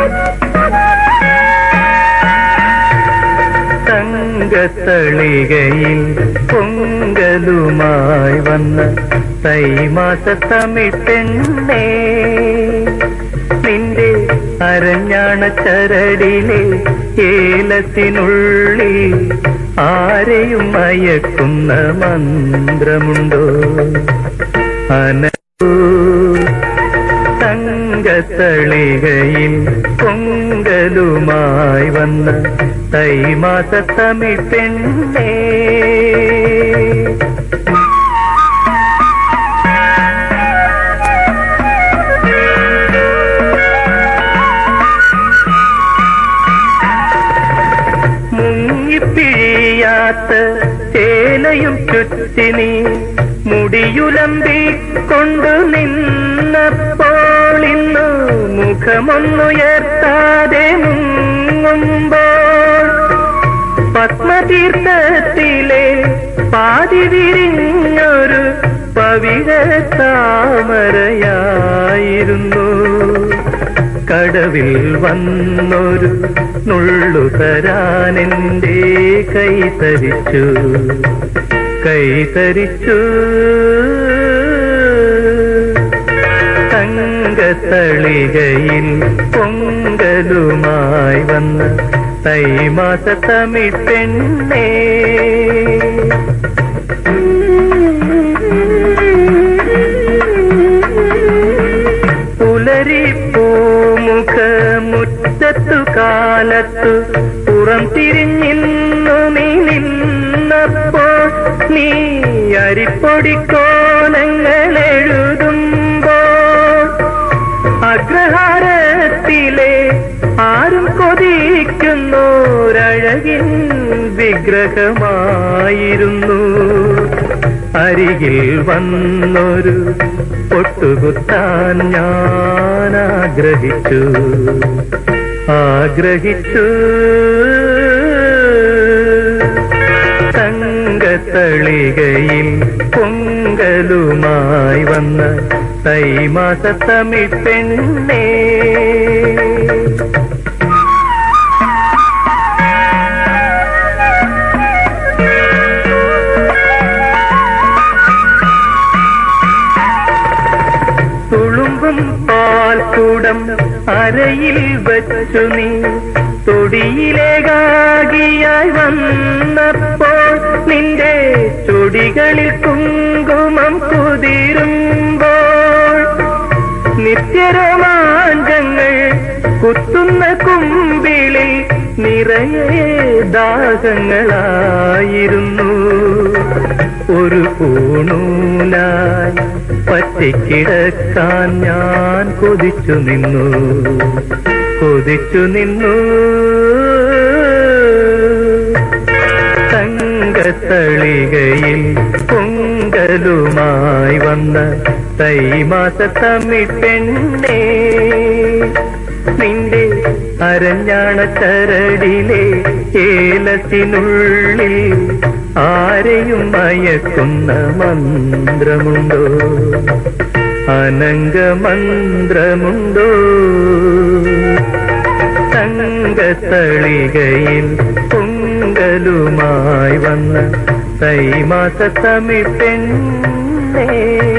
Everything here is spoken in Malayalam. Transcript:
തങ്കത്തളികയിൽ പൊങ്കലുമായി വന്ന തൈമാസ തമിഴ്പ്പെണ്ണേ നിന്റെ അരഞ്ഞാണ ചരടിലെ ഏലത്തിനുള്ളിൽ ആരെയും മയക്കുന്ന മന്ത്രമുണ്ടോ അനൂ തങ്കത്തളികയിൽ പൊങ്കലുമായി വന്ന തൈമാസ തമിഴ് പെണ്ണേ മുങ്ങിപ്പിഴിയാത്ത ചേലയും ചുറ്റി നീ മുടിയുലമ്പി കൊണ്ടു നിന്നപ്പോൾ ഇന്നു മുഖമൊന്നുയർത്താതെ മുങ്ങുമ്പോൾ പത്മതീർത്ഥത്തിലെ പാതി വിരിഞ്ഞൊരു പവിഴ താമരയായിരുന്നു കടവിൽ വന്നൊരു നുള്ളു തരാനെന്റെ കൈ തരിച്ചു കൈ തരിച്ചു തങ്കത്തളികയിൽ പൊങ്കലുമായി വന്ന തൈമാസ തമിഴ് പെണ്ണേ പുലരി പൂമുഖ മുറ്റത്തു കാലത്തു പുറം തിരിഞ്ഞിന്നു നീ നിന്നപ്പോൾ നീ അരിപ്പൊടിക്കോലങ്ങൾ എഴുതുമ്പോൾ അഗ്രഹാരത്തിലെ ആരും കൊതിക്കുന്നോരഴകിൻ വിഗ്രഹമായിരുന്നു അരികിൽ വന്നൊരു പൊട്ടുകുത്താൻ ഞാൻ ആഗ്രഹിച്ചു ആഗ്രഹിച്ചു തങ്കത്തളികയിൽ പൊങ്കലുമായി വന്ന തൈമാസ തമിഴ് പെണ്ണേ തുളുമ്പും പാൽക്കൂടം അരയിൽ വച്ചു നീ തൊടിയിലേകാകിയായി വന്നപ്പോൾ നിന്റെ ചൊടികളിൽ കുങ്കുമം കുതിരുമ്പോൾ നിത്യരോമാഞ്ചങ്ങൾ കുത്തുന്ന കുമ്പിളിൽ നിറയെ ദാഹങ്ങളായിരുന്നു ഒരു പൂണൂലായി പറ്റിക്കിടക്കാൻ ഞാൻ കൊതിച്ചു നിന്നു കൊതിച്ചു നിന്നു തങ്കത്തളികയിൽ പൊങ്കലുമായി വന്ന തൈമാസ തമിഴ് പെണ്ണേ നിന്റെ അരഞ്ഞാണ ചരടിലെ ഏലത്തിനുള്ളിൽ ആരെയും മയക്കുന്ന മന്ത്രമുണ്ടോ അനങ്ക മന്ത്രമുണ്ടോ തങ്കത്തളികയിൽ പൊങ്കലുമായി വന്ന തൈമാസ തമിഴ് പെണ്ണേ